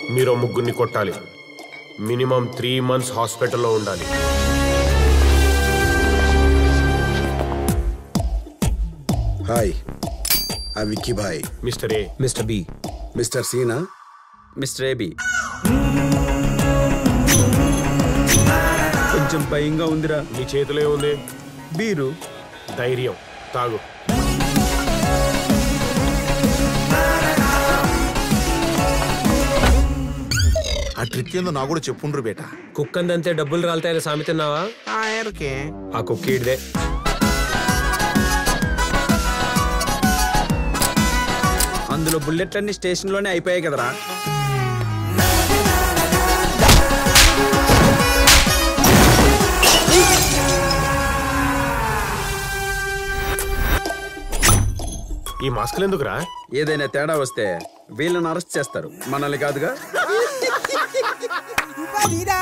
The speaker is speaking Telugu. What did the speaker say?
మీరు ముగ్గురిని కొట్టాలి మినిమం త్రీ మంత్స్ హాస్పిటల్లో ఉండాలి హాయ్ ఆ విక్కీ భాయ్ mister A mister B mister సీనా మిస్టర్ ఏబి కొంచెం భయంగా ఉందిరా నీ చేతిలో ఉంది బీరు ధైర్యం తాగు ఆ ట్రిక్ ఏందో నాకు కూడా చెప్పుండ్రు బేట కుక్కందంతే డబ్బులు రాలుతాయని సామెతున్నావా ఆయనకే ఆ కుక్కీడిదే అందులో బుల్లెట్లన్నీ స్టేషన్లోనే అయిపోయాయి కదరా ఈ మాస్కులు ఎందుకురా ఏదైనా తేడా వస్తే వీళ్ళని అరెస్ట్ చేస్తారు మనల్ని కాదుగా Valida.